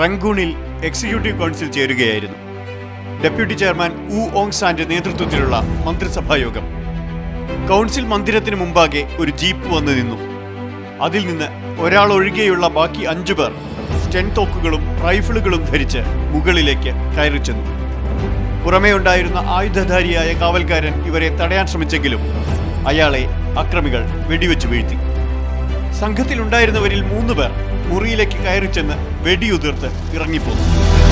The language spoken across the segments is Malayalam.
റങ്കൂണിൽ എക്സിക്യൂട്ടീവ് കൗൺസിൽ ചേരുകയായിരുന്നു ഡെപ്യൂട്ടി ചെയർമാൻ ഉ ഓങ് സാന്റെ നേതൃത്വത്തിലുള്ള മന്ത്രിസഭാ യോഗം കൗൺസിൽ മന്ദിരത്തിന് മുമ്പാകെ ഒരു ജീപ്പ് വന്നു നിന്നു അതിൽ നിന്ന് ഒരാൾ ഒഴികെയുള്ള ബാക്കി അഞ്ചു പേർ സ്റ്റെൻ തോക്കുകളും റൈഫിളുകളും ധരിച്ച് മുകളിലേക്ക് കയറി ചെന്നു പുറമേ ഉണ്ടായിരുന്ന ആയുധധാരിയായ കാവൽക്കാരൻ ഇവരെ തടയാൻ ശ്രമിച്ചെങ്കിലും അയാളെ അക്രമികൾ വെടിവെച്ച് വീഴ്ത്തി സംഘത്തിലുണ്ടായിരുന്നവരിൽ മൂന്ന് പേർ മുറിയിലേക്ക് കയറി ചെന്ന് വെടിയുതിർത്ത് ഇറങ്ങിപ്പോന്നു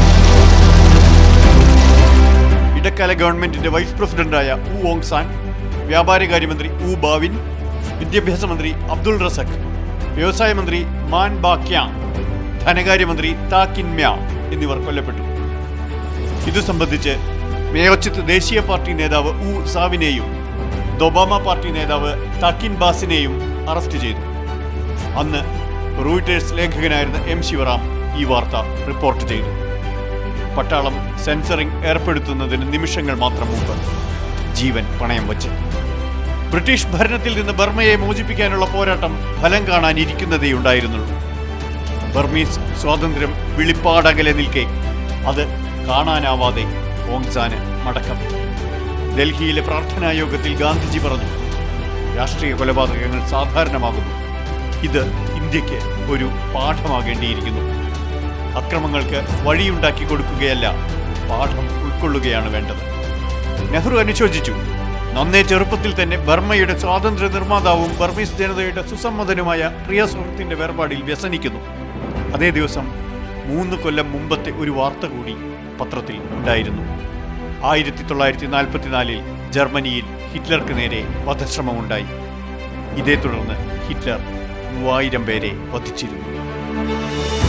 ഇടക്കാല ഗവൺമെന്റിന്റെ വൈസ് പ്രസിഡന്റായ ഉ ഓങ് സാൻ വ്യാപാരകാര്യമന്ത്രി ഉ ബാവിൻ വിദ്യാഭ്യാസ മന്ത്രി അബ്ദുൾ റസഖ് വ്യവസായ മന്ത്രി മാൻ ബാ ക്യാങ് ധനകാര്യമന്ത്രി താ കിൻ മ്യാ എന്നിവർ കൊല്ലപ്പെട്ടു ഇതു സംബന്ധിച്ച് മേയോച്ചിത്ത് ദേശീയ പാർട്ടി നേതാവ് ഉ സാവിനെയും ദൊബാമ പാർട്ടി നേതാവ് താക്കിൻ ബാസിനെയും അറസ്റ്റ് ചെയ്തു അന്ന് റോയിട്ടേഴ്സ് ലേഖകനായിരുന്ന എം ശിവറാം ഈ വാർത്ത റിപ്പോർട്ട് ചെയ്തു പട്ടാളം സെൻസറിംഗ് ഏർപ്പെടുത്തുന്നതിന് നിമിഷങ്ങൾ മാത്രം മുമ്പ് ജീവൻ പണയം വച്ച് ബ്രിട്ടീഷ് ഭരണത്തിൽ നിന്ന് ബർമയെ മോചിപ്പിക്കാനുള്ള പോരാട്ടം ഫലം കാണാൻ ഇരിക്കുന്നതേ ഉണ്ടായിരുന്നുള്ളൂ ബർമീസ് സ്വാതന്ത്ര്യം വിളിപ്പാടകലെ നിൽക്കെ അത് കാണാനാവാതെ ഓങ്സാന് മടക്കം ഡൽഹിയിലെ പ്രാർത്ഥനാ യോഗത്തിൽ ഗാന്ധിജി പറഞ്ഞു രാഷ്ട്രീയ കൊലപാതകങ്ങൾ സാധാരണമാകുന്നു ഇത് ഇന്ത്യക്ക് ഒരു പാഠമാകേണ്ടിയിരിക്കുന്നു അക്രമങ്ങൾക്ക് വഴിയുണ്ടാക്കി കൊടുക്കുകയല്ല പാഠം ഉൾക്കൊള്ളുകയാണ് വേണ്ടത് നെഹ്റു അനുശോചിച്ചു നന്നേ ചെറുപ്പത്തിൽ തന്നെ ബർമ്മയുടെ സ്വാതന്ത്ര്യ നിർമ്മാതാവും ബർമീസ് ജനതയുടെ സുസമ്മതനുമായ പ്രിയ സുഹൃത്തിന്റെ വേർപാടിൽ വ്യസനിക്കുന്നു അതേ ദിവസം മൂന്ന് കൊല്ലം മുമ്പത്തെ ഒരു വാർത്ത കൂടി പത്രത്തിൽ ഉണ്ടായിരുന്നു ആയിരത്തി തൊള്ളായിരത്തി നാൽപ്പത്തിനാലിൽ ജർമ്മനിയിൽ ഹിറ്റ്ലർക്ക് നേരെ വധശ്രമമുണ്ടായി ഇതേ തുടർന്ന് ഹിറ്റ്ലർ മൂവായിരം പേരെ വധിച്ചിരുന്നു